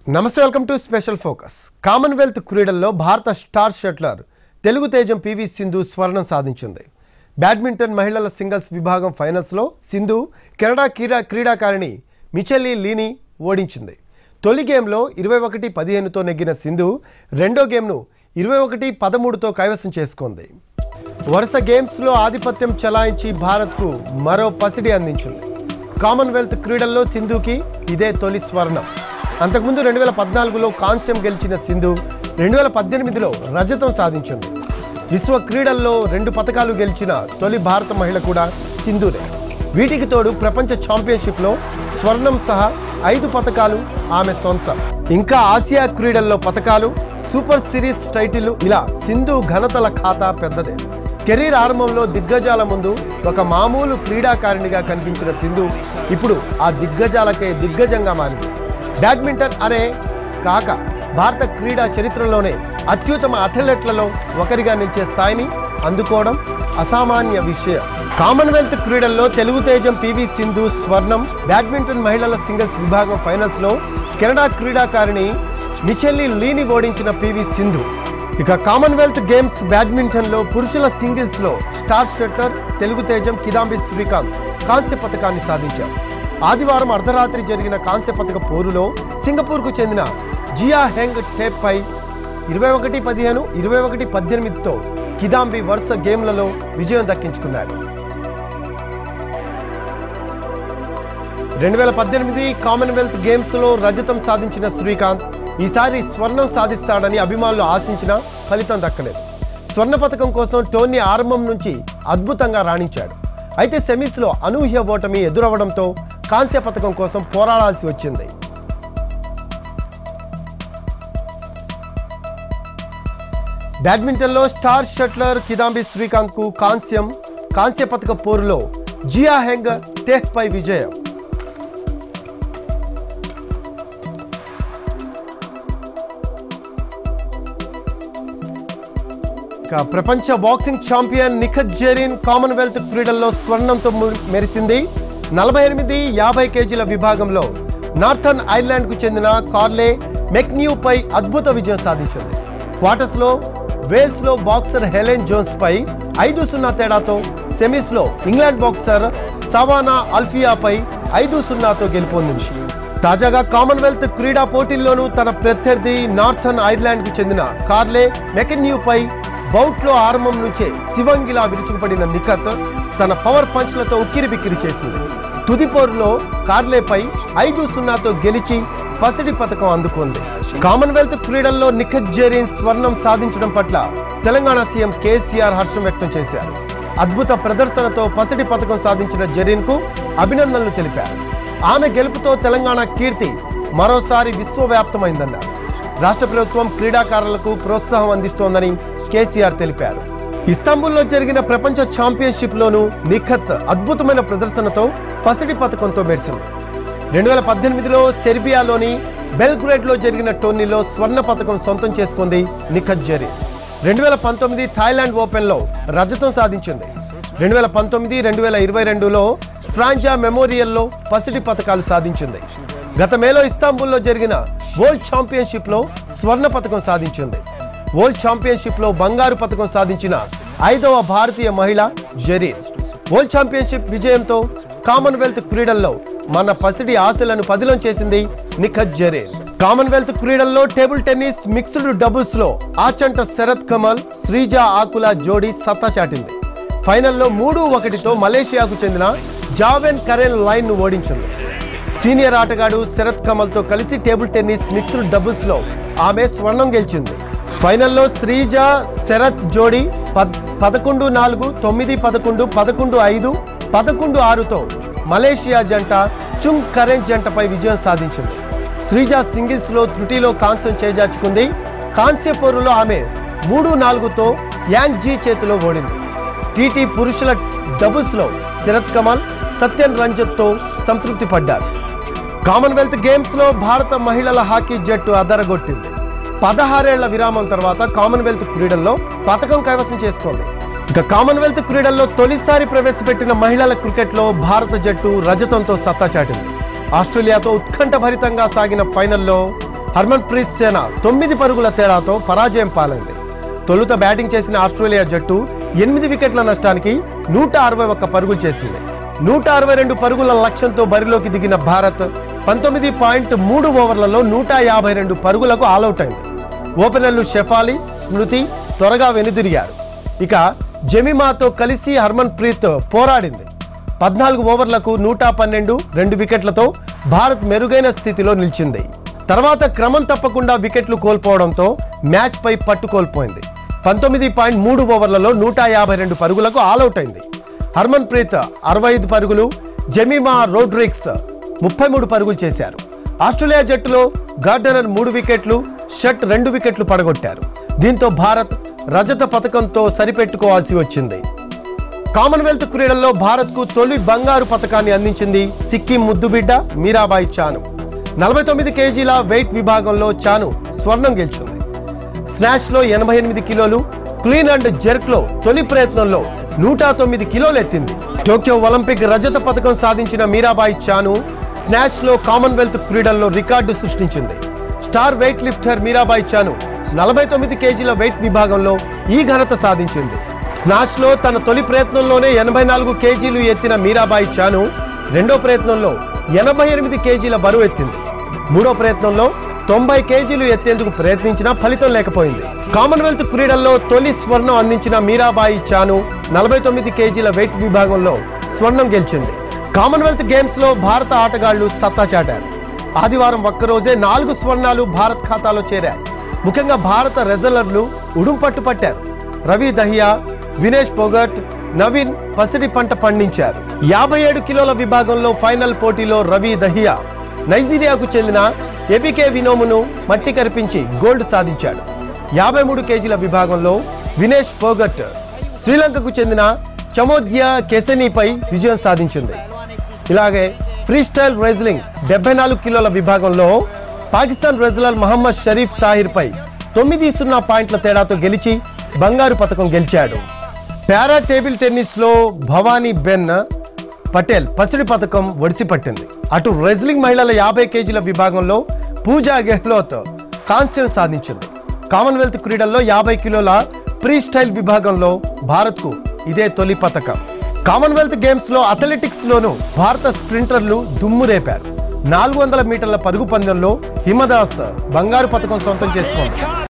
నమస్తే welcome to special focus Commonwealth క్రీడల్లో భారత స్టార్ షట్లర్ తెలుగు తేజం పివి సింధు స్వర్ణం సాధించింది బ్యాడ్మింటన్ మహిళల సింగిల్స్ విభాగం ఫైనల్స్లో సింధు కెనడా క్రీడా క్రీడాకారిణి మిచెల్లి లీని ఓడించింది తొలి గేమ్లో ఇరవై ఒకటి పదిహేనుతో నెగ్గిన సింధు రెండో గేమ్ను ఇరవై ఒకటి పదమూడుతో కైవసం చేసుకుంది వరుస గేమ్స్లో ఆధిపత్యం చెలాయించి భారత్కు మరో పసిడి అందించింది కామన్వెల్త్ క్రీడల్లో సింధుకి ఇదే తొలి స్వర్ణం అంతకుముందు రెండు వేల పద్నాలుగులో కాంస్యం గెలిచిన సింధు రెండు వేల పద్దెనిమిదిలో రజతం సాధించింది విశ్వ క్రీడల్లో రెండు పథకాలు గెలిచిన తొలి భారత మహిళ కూడా సింధునే వీటికి తోడు ప్రపంచ ఛాంపియన్షిప్లో స్వర్ణం సహా ఐదు పథకాలు ఆమె సొంతం ఇంకా ఆసియా క్రీడల్లో పథకాలు సూపర్ సిరీస్ టైటిల్ ఇలా సింధు ఘనతల ఖాతా పెద్దదే కెరీర్ ఆరంభంలో దిగ్గజాల ముందు ఒక మామూలు క్రీడాకారిణిగా కనిపించిన సింధు ఇప్పుడు ఆ దిగ్గజాలకే దిగ్గజంగా మారింది బ్యాడ్మింటన్ అనే కాక భారత క్రీడా చరిత్రలోనే అత్యుత్తమ అథ్లెట్లలో ఒకరిగా నిలిచే స్థాయిని అందుకోవడం అసామాన్య విషయం కామన్వెల్త్ క్రీడల్లో తెలుగు తేజం పివి సింధు స్వర్ణం బ్యాడ్మింటన్ మహిళల సింగిల్స్ విభాగం ఫైనల్స్లో కెనడా క్రీడాకారిణి మిచెల్లి లీని ఓడించిన పివి సింధు ఇక కామన్వెల్త్ గేమ్స్ బ్యాడ్మింటన్లో పురుషుల సింగిల్స్లో స్టార్ షట్లర్ తెలుగు తేజం కిదాంబి శ్రీకాంత్ కాంస్య పథకాన్ని సాధించారు ఆదివారం అర్ధరాత్రి జరిగిన కాంస్య పథక పోరులో సింగపూర్కు చెందిన జియా హెంగ్ టేప్ పై ఇరవై ఒకటి పదిహేను ఇరవై ఒకటి పద్దెనిమిదితో కిదాంబి వరుస గేమ్లలో విజయం దక్కించుకున్నాడు రెండు వేల పద్దెనిమిది కామన్వెల్త్ గేమ్స్లో రజతం సాధించిన శ్రీకాంత్ ఈసారి స్వర్ణం సాధిస్తాడని అభిమానులు ఆశించినా ఫలితం దక్కలేదు స్వర్ణ పథకం కోసం టోర్నీ ఆరంభం నుంచి అద్భుతంగా రాణించాడు అయితే సెమీస్లో అనూహ్య ఓటమి ఎదురవడంతో కాంస్య పథకం కోసం పోరాడాల్సి వచ్చింది బ్యాడ్మింటన్లో స్టార్ షట్లర్ కిదాంబి శ్రీకాంత్కు కాంస్యం కాంస్య పథక పోరులో జియా హెంగ్ టెహ్పై విజయం ఇక ప్రపంచ boxing champion Nikhat Zareen Commonwealth క్రీడల్లో స్వర్ణంతో ము- మెరిసింది నలభై ఎనిమిది యాభై కేజీల విభాగంలో నార్థన్ ఐర్లాండ్కు చెందిన కార్లే మెక్న్యూపై అద్భుత విజయం సాధించింది క్వార్టర్స్లో వేల్స్లో బాక్సర్ హెలెన్ జోన్స్ పై ఐదు సున్నా తేడాతో సెమీస్లో ఇంగ్లాండ్ బాక్సర్ సవానా అల్ఫియాపై ఐదు సున్నాతో గెలుపొందింది తాజాగా కామన్వెల్త్ క్రీడా పోటీల్లోనూ తన ప్రత్యర్థి నార్థన్ ఐర్లాండ్కు చెందిన కార్లే మెకెన్యూపై బౌట్లో ఆరంభం నుంచే శివంగిలా విరుచుకుపడిన నిఖత్ తన పవర్ పంచ్లతో ఉక్కిరి బిక్కిరి చేసింది తుది పోరులో కార్లేపై ఐదు సున్నాతో గెలిచి పసిడి పథకం అందుకుంది కామన్వెల్త్ క్రీడల్లో నిఖత్ జెరీన్ స్వర్ణం సాధించడం పట్ల తెలంగాణ సీఎం కేసీఆర్ హర్షం వ్యక్తం చేశారు అద్భుత ప్రదర్శనతో పసిడి పథకం సాధించిన జెరీన్కు అభినందనలు తెలిపారు ఆమె గెలుపుతో తెలంగాణ కీర్తి మరోసారి విశ్వవ్యాప్తమైందన్నారు రాష్ట్ర ప్రభుత్వం క్రీడాకారులకు ప్రోత్సాహం అందిస్తోందని కేసీఆర్ తెలిపారు ఇస్తాంబుల్లో జరిగిన ప్రపంచ ఛాంపియన్షిప్లోనూ నిఖత్ అద్భుతమైన ప్రదర్శనతో పసిడి పథకంతో మెరిసింది రెండు వేల పద్దెనిమిదిలో సెర్బియాలోని బెల్గ్రేడ్లో జరిగిన టోర్నీలో స్వర్ణ పథకం సొంతం చేసుకుంది నిఖత్ జెరీ రెండు వేల పంతొమ్మిది థాయిలాండ్ ఓపెన్లో రజతం సాధించింది రెండు వేల పంతొమ్మిది రెండు వేల ఇరవై రెండులో ఫ్రాంజా మెమోరియల్లో పసిడి పథకాలు సాధించింది గత మేలో ఇస్తాంబుల్లో జరిగిన వరల్డ్ ఛాంపియన్షిప్లో స్వర్ణ పథకం సాధించింది వరల్డ్ ఛాంపియన్షిప్లో బంగారు పథకం సాధించిన ఐదవ భారతీయ మహిళ జెరీన్ వరల్డ్ ఛాంపియన్షిప్ విజయంతో కామన్వెల్త్ క్రీడల్లో మన పసిడి ఆశలను పదిలం చేసింది నిఖత్ జెరీన్ కామన్వెల్త్ క్రీడల్లో టేబుల్ టెన్నిస్ మిక్స్డ్ డబుల్స్ లో ఆచంట శరత్ కమల్ శ్రీజ ఆకుల జోడీ సత్తా చాటింది ఫైనల్లో మూడు ఒకటితో మలేషియాకు చెందిన జావెన్ కరెన్ లైన్ ను ఓడించింది సీనియర్ ఆటగాడు శరత్ కమల్తో కలిసి టేబుల్ టెన్నిస్ మిక్స్డ్ డబుల్స్ లో ఆమె స్వర్ణం గెలిచింది ఫైనల్లో శ్రీజ శరత్ జోడీ పద్ పదకొండు నాలుగు తొమ్మిది పదకొండు పదకొండు ఐదు పదకొండు ఆరుతో మలేషియా జంట చుంగ్ కరెంట్ జంటపై విజయం సాధించింది శ్రీజ సింగిల్స్ లో త్రుటిలో కాంస్యం చేజార్చుకుంది కాంస్య పోరులో ఆమె మూడు నాలుగుతో యాంగ్ జీ చేతిలో ఓడింది టీటీ పురుషుల డబుల్స్ లో శరత్ కమల్ సత్యన్ రంజత్ తో సంతృప్తి పడ్డారు కామన్వెల్త్ గేమ్స్ లో భారత మహిళల హాకీ జట్టు అదరగొట్టింది పదహారేళ్ల విరామం తర్వాత కామన్వెల్త్ క్రీడల్లో పథకం కైవసం చేసుకుంది ఇక కామన్వెల్త్ క్రీడల్లో తొలిసారి ప్రవేశపెట్టిన మహిళల క్రికెట్లో భారత జట్టు రజతంతో సత్తా చాటింది ఆస్ట్రేలియాతో ఉత్కంఠభరితంగా సాగిన ఫైనల్లో హర్మన్ ప్రీత్ సేన తొమ్మిది పరుగుల తేడాతో పరాజయం పాలైంది తొలుత బ్యాటింగ్ చేసిన ఆస్ట్రేలియా జట్టు ఎనిమిది వికెట్ల నష్టానికి నూట అరవై ఒక్క పరుగులు చేసింది నూట అరవై రెండు పరుగుల లక్ష్యంతో బరిలోకి దిగిన భారత్ పంతొమ్మిది పాయింట్ మూడు ఓవర్లలో నూట యాభై రెండు పరుగులకు ఆలౌట్ అయింది ఓపెనర్లు షెఫాలి స్మృతి త్వరగా వెనుదిరిగారు ఇక జెమిమాతో కలిసి హర్మన్ ప్రీత్ పోరాడింది పద్నాలుగు ఓవర్లకు నూట పన్నెండు రెండు వికెట్లతో భారత్ మెరుగైన స్థితిలో నిలిచింది తర్వాత క్రమం తప్పకుండా వికెట్లు కోల్పోవడంతో మ్యాచ్ పై పట్టు కోల్పోయింది పంతొమ్మిది పాయింట్ మూడు ఓవర్లలో నూట యాభై రెండు పరుగులకు ఆలౌట్ అయింది హర్మన్ ప్రీత్ అరవై ఐదు పరుగులు జెమిమా రోడ్రిక్స్ ముప్పై మూడు పరుగులు చేశారు ఆస్ట్రేలియా జట్టులో గార్డనర్ మూడు వికెట్లు షట్ రెండు వికెట్లు పడగొట్టారు దీంతో భారత్ రజత పథకంతో సరిపెట్టుకోవాల్సి వచ్చింది కామన్వెల్త్ క్రీడల్లో భారత్కు తొలి బంగారు పథకాన్ని అందించింది సిక్కిం ముద్దుబిడ్డ మీరాబాయి చాను నలభై తొమ్మిది కేజీల వెయిట్ విభాగంలో చాను స్వర్ణం గెలిచింది స్నాచ్లో ఎనభై ఎనిమిది కిలోలు క్లీన్ అండ్ జెర్క్లో తొలి ప్రయత్నంలో నూట తొమ్మిది కిలోలు ఎత్తింది టోక్యో ఒలింపిక్ రజత పథకం సాధించిన మీరాబాయి చాను స్నాచ్లో కామన్వెల్త్ క్రీడల్లో రికార్డు సృష్టించింది star weight lifter Mirabai Chanu నలభై తొమ్మిది కేజీల వెయిట్ విభాగంలో ఈ ఘనత సాధించింది స్నాచ్ లో తన తొలి ప్రయత్నంలోనే ఎనభై నాలుగు కేజీలు ఎత్తిన మీరాబాయి చాను రెండో ప్రయత్నంలో ఎనభై ఎనిమిది కేజీల బరువు ఎత్తింది మూడో ప్రయత్నంలో తొంభై కేజీలు ఎత్తేందుకు ప్రయత్నించినా ఫలితం లేకపోయింది కామన్వెల్త్ క్రీడల్లో తొలి స్వర్ణం అందించిన మీరాబాయి చాను నలభై తొమ్మిది కేజీల వెయిట్ విభాగంలో స్వర్ణం గెలిచింది కామన్వెల్త్ గేమ్స్ లో భారత ఆటగాళ్లు సత్తా చాటారు ఆదివారం ఒక్కరోజే నాలుగు స్వర్ణాలు భారత్ ఖాతాలో చేరాయి ముఖ్యంగా భారత రెజలర్లు ఉడుంపట్టు పట్టారు రవి దహియా వినేష్ పొగట్ నవీన్ పసిడి పంట పండించారు యాభై ఏడు కిలోల విభాగంలో ఫైనల్ పోటీలో రవి దహియా నైజీరియాకు చెందిన ఎబికే వినోమును మట్టి కరిపించి గోల్డ్ సాధించాడు యాభై మూడు కేజీల విభాగంలో వినేష్ పోగట్ శ్రీలంకకు చెందిన చమోద్య కెసెనీపై విజయం సాధించింది ఇలాగే ఫ్రీ స్టైల్ రెజ్లింగ్ డెబ్బై నాలుగు కిలోల విభాగంలో పాకిస్తాన్ రెజ్లర్ మహమ్మద్ షరీఫ్ తాహిర్ పై తొమ్మిది సున్నా పాయింట్ల తేడాతో గెలిచి బంగారు పథకం గెలిచాడు పారా టేబుల్ టెన్నిస్ లో భవానీ బెన్ పటేల్ పసిడి పథకం ఒడిసి పట్టింది అటు రెజ్లింగ్ మహిళల యాభై కేజీల విభాగంలో పూజా గెహ్లోత్ కాంస్యం సాధించింది కామన్వెల్త్ క్రీడల్లో యాభై కిలోల ప్రీ స్టైల్ విభాగంలో భారత్కు ఇదే తొలి పథకం కామన్వెల్త్ గేమ్స్ లో అథ్లెటిక్స్ లోను భారత స్ప్రింటర్లు దుమ్ము రేపారు నాలుగు వందల మీటర్ల పరుగు పందెంలో హిమదాస్ బంగారు పథకం సొంతం చేసుకుంది